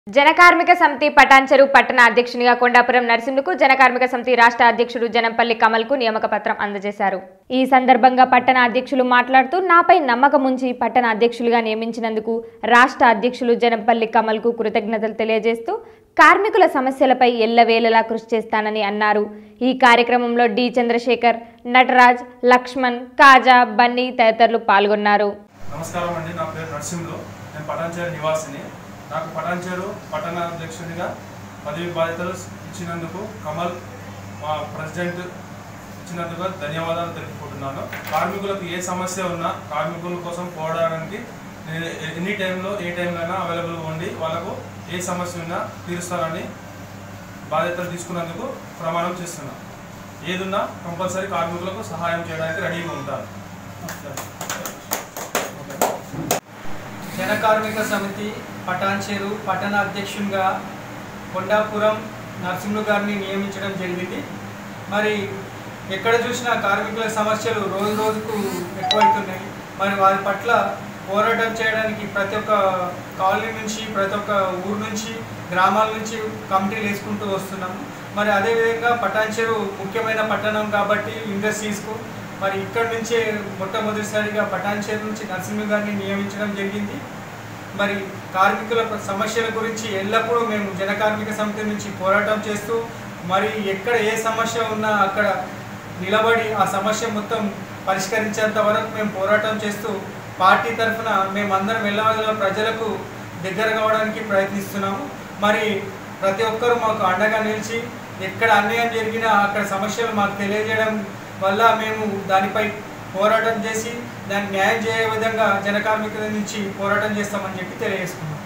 జనకార్మిక సమితి పటాన్చెరు పట్టణ అధ్యక్షునిగా కొండాపురం నరసింహుకు జనకార్మిక సమితి రాష్ట్ర అధ్యక్షుడు జనంపల్లి కమల్కు నియామక పత్రం అందజేశారు ఈ సందర్భంగా పట్టణ అధ్యక్షులు మాట్లాడుతూ నాపై నమ్మకం ఉంచి పట్టణ అధ్యక్షులుగా నియమించినందుకు రాష్ట్ర అధ్యక్షులు జనంపల్లి కమల్కు కృతజ్ఞతలు తెలియజేస్తూ కార్మికుల సమస్యలపై ఎల్లవేళలా కృషి చేస్తానని అన్నారు ఈ కార్యక్రమంలో డి చంద్రశేఖర్ నటరాజ్ లక్ష్మణ్ కాజా బన్నీ తదితరులు పాల్గొన్నారు నమస్కారం అండి నా పేరు నరసింహులు నేను పటాన్చేరు నివాసిని నాకు పటాన్చేరు పట్టణ అధ్యక్షుడిగా పదవి బాధ్యతలు ఇచ్చినందుకు కమల్ మా ప్రెసిడెంట్ ఇచ్చినందుకు ధన్యవాదాలు తెలుపుకుంటున్నాను కార్మికులకు ఏ సమస్య ఉన్నా కార్మికుల కోసం పోవడానికి నేను ఎనీ టైంలో ఏ టైంలో అయినా అవైలబుల్గా ఉండి వాళ్ళకు ఏ సమస్య ఉన్నా తీరుస్తానని బాధ్యతలు తీసుకున్నందుకు ప్రమాణం చేస్తున్నాను ఏదున్నా కంపల్సరీ కార్మికులకు సహాయం చేయడానికి రెడీగా ఉంటాను జన కార్మిక సమితి పటాన్చేరు పట్టణ అధ్యక్షునిగా కొండాపురం నరసింహులు గారిని నియమించడం జరిగింది మరి ఎక్కడ చూసినా కార్మికుల సమస్యలు రోజు రోజుకు ఎక్కువవుతున్నాయి మరి వారి పట్ల పోరాటం చేయడానికి ప్రతి ఒక్క కాలనీ నుంచి ప్రతి ఒక్క ఊరు నుంచి గ్రామాల నుంచి కమిటీలు వేసుకుంటూ వస్తున్నాము మరి అదేవిధంగా పటాన్చేరు ముఖ్యమైన పట్టణం కాబట్టి ఇండస్ట్రీస్కు మరి ఇక్కడి నుంచే మొట్టమొదటిసారిగా పటాన్చేరు నుంచి నరసింహ గారిని నియమించడం జరిగింది మరి కార్మికుల సమస్యల గురించి ఎల్లప్పుడూ మేము జన కార్మిక సమితి నుంచి పోరాటం చేస్తూ మరి ఎక్కడ ఏ సమస్య ఉన్నా అక్కడ నిలబడి ఆ సమస్య మొత్తం పరిష్కరించేంత వరకు మేము పోరాటం చేస్తూ పార్టీ తరఫున మేమందరం వెళ్ళవల ప్రజలకు దగ్గర కావడానికి ప్రయత్నిస్తున్నాము మరి ప్రతి ఒక్కరూ మాకు అండగా నిలిచి ఎక్కడ అన్యాయం జరిగినా అక్కడ సమస్యలు మాకు తెలియజేయడం వల్ల మేము దానిపై పోరాటం చేసి దాన్ని న్యాయం చేయ విధంగా జన కార్మికుల నుంచి పోరాటం చేస్తామని చెప్పి తెలియజేసుకున్నాం